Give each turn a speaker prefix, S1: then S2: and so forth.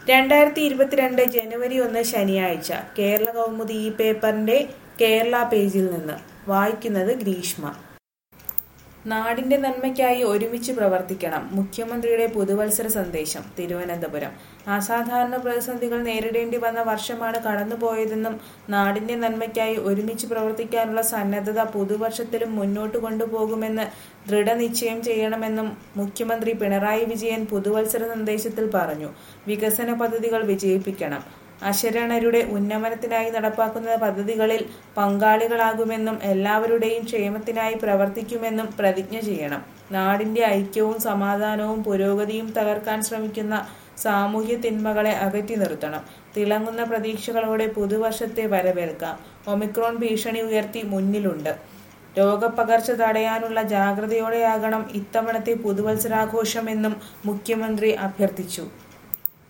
S1: രണ്ടായിരത്തി ഇരുപത്തിരണ്ട് ജനുവരി ഒന്ന് ശനിയാഴ്ച കേരള കൗമുദി ഈ പേപ്പറിന്റെ കേരള പേജിൽ നിന്ന് വായിക്കുന്നത് ഗ്രീഷ്മ നാടിന്റെ നന്മയ്ക്കായി ഒരുമിച്ച് പ്രവർത്തിക്കണം മുഖ്യമന്ത്രിയുടെ പുതുവത്സര സന്ദേശം തിരുവനന്തപുരം അസാധാരണ പ്രതിസന്ധികൾ നേരിടേണ്ടി വന്ന വർഷമാണ് കടന്നുപോയതെന്നും നാടിന്റെ നന്മയ്ക്കായി ഒരുമിച്ച് പ്രവർത്തിക്കാനുള്ള സന്നദ്ധത പുതുവർഷത്തിലും മുന്നോട്ട് കൊണ്ടുപോകുമെന്ന് ദൃഢനിശ്ചയം ചെയ്യണമെന്നും മുഖ്യമന്ത്രി പിണറായി വിജയൻ പുതുവത്സര സന്ദേശത്തിൽ പറഞ്ഞു വികസന പദ്ധതികൾ വിജയിപ്പിക്കണം അശരണരുടെ ഉന്നമനത്തിനായി നടപ്പാക്കുന്ന പദ്ധതികളിൽ പങ്കാളികളാകുമെന്നും എല്ലാവരുടെയും ക്ഷേമത്തിനായി പ്രവർത്തിക്കുമെന്നും പ്രതിജ്ഞ ചെയ്യണം നാടിന്റെ ഐക്യവും സമാധാനവും പുരോഗതിയും തകർക്കാൻ ശ്രമിക്കുന്ന സാമൂഹ്യ തിന്മകളെ അകറ്റി നിർത്തണം തിളങ്ങുന്ന പ്രതീക്ഷകളോടെ പുതുവർഷത്തെ വരവേൽക്കാം ഒമിക്രോൺ ഭീഷണി ഉയർത്തി മുന്നിലുണ്ട് രോഗപകർച്ച തടയാനുള്ള ജാഗ്രതയോടെയാകണം ഇത്തവണത്തെ പുതുവത്സരാഘോഷമെന്നും മുഖ്യമന്ത്രി അഭ്യർത്ഥിച്ചു